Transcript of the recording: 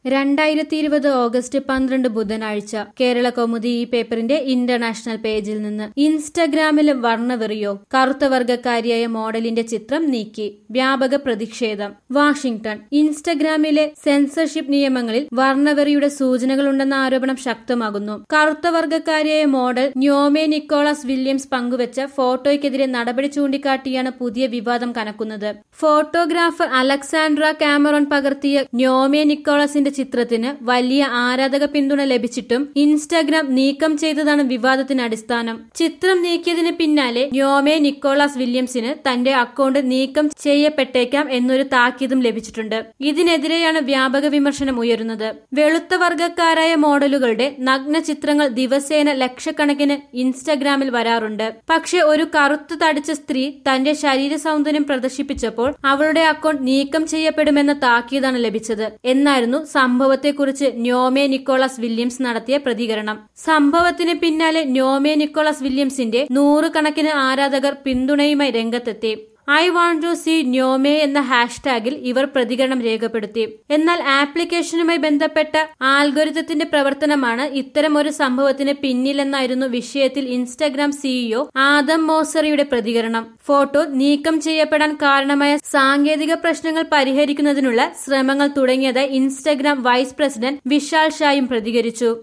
രണ്ടായിരത്തി ഇരുപത് ഓഗസ്റ്റ് പന്ത്രണ്ട് ബുധനാഴ്ച കേരള കൗമുദി ഈ പേപ്പറിന്റെ ഇന്റർനാഷണൽ പേജിൽ നിന്ന് ഇൻസ്റ്റഗ്രാമിലും വർണ്ണവെറിയോ കറുത്ത വർഗക്കാരിയായ മോഡലിന്റെ ചിത്രം നീക്കി വ്യാപക പ്രതിഷേധം വാഷിംഗ്ടൺ ഇൻസ്റ്റഗ്രാമിലെ സെൻസർഷിപ്പ് നിയമങ്ങളിൽ വർണ്ണവെറിയുടെ സൂചനകളുണ്ടെന്ന ആരോപണം ശക്തമാകുന്നു കറുത്ത വർഗക്കാരിയായ മോഡൽ ന്യോമെ നിക്കോളാസ് വില്യംസ് പങ്കുവച്ച ഫോട്ടോയ്ക്കെതിരെ നടപടി ചൂണ്ടിക്കാട്ടിയാണ് പുതിയ വിവാദം കനക്കുന്നത് ഫോട്ടോഗ്രാഫർ അലക്സാൻഡ്ര കാമറോൺ പകർത്തിയ ന്യോമെ നിക്കോളസിന്റെ ചിത്രത്തിന് വലിയ ആരാധക പിന്തുണ ലഭിച്ചിട്ടും ഇൻസ്റ്റാഗ്രാം നീക്കം ചെയ്തതാണ് വിവാദത്തിന് അടിസ്ഥാനം ചിത്രം നീക്കിയതിന് പിന്നാലെ ന്യോമെ നിക്കോളാസ് വില്യംസിന് തന്റെ അക്കൗണ്ട് നീക്കം ചെയ്യപ്പെട്ടേക്കാം എന്നൊരു താക്കീതും ലഭിച്ചിട്ടുണ്ട് ഇതിനെതിരെയാണ് വ്യാപക വിമർശനം ഉയരുന്നത് വെളുത്ത വർഗക്കാരായ മോഡലുകളുടെ നഗ്ന ചിത്രങ്ങൾ ദിവസേന ലക്ഷക്കണക്കിന് ഇൻസ്റ്റഗ്രാമിൽ വരാറുണ്ട് പക്ഷെ ഒരു കറുത്തു തടിച്ച സ്ത്രീ തന്റെ ശരീര സൗന്ദര്യം പ്രദർശിപ്പിച്ചപ്പോൾ അവളുടെ അക്കൗണ്ട് നീക്കം ചെയ്യപ്പെടുമെന്ന താക്കീതാണ് ലഭിച്ചത് എന്നായിരുന്നു സംഭവത്തെക്കുറിച്ച് ന്യോമെ നിക്കോളാസ് വില്യംസ് നടത്തിയ പ്രതികരണം സംഭവത്തിന് പിന്നാലെ ന്യോമെ നിക്കോളാസ് വില്യംസിന്റെ നൂറുകണക്കിന് ആരാധകർ പിന്തുണയുമായി രംഗത്തെത്തി I want to see Nyome എന്ന ഹാഷ്ടാഗിൽ ഇവർ പ്രതികരണം രേഖപ്പെടുത്തി എന്നാൽ ആപ്ലിക്കേഷനുമായി ബന്ധപ്പെട്ട ആൽഗോരിതത്തിന്റെ പ്രവർത്തനമാണ് ഇത്തരം ഒരു സംഭവത്തിന് പിന്നിലെന്നായിരുന്നു വിഷയത്തിൽ ഇൻസ്റ്റഗ്രാം സിഇഒ ആദം മോസറിയുടെ പ്രതികരണം ഫോട്ടോ നീക്കം ചെയ്യപ്പെടാൻ കാരണമായ സാങ്കേതിക പ്രശ്നങ്ങൾ പരിഹരിക്കുന്നതിനുള്ള ശ്രമങ്ങൾ തുടങ്ങിയതായി ഇൻസ്റ്റഗ്രാം വൈസ് പ്രസിഡന്റ് വിശാൽ ഷായും പ്രതികരിച്ചു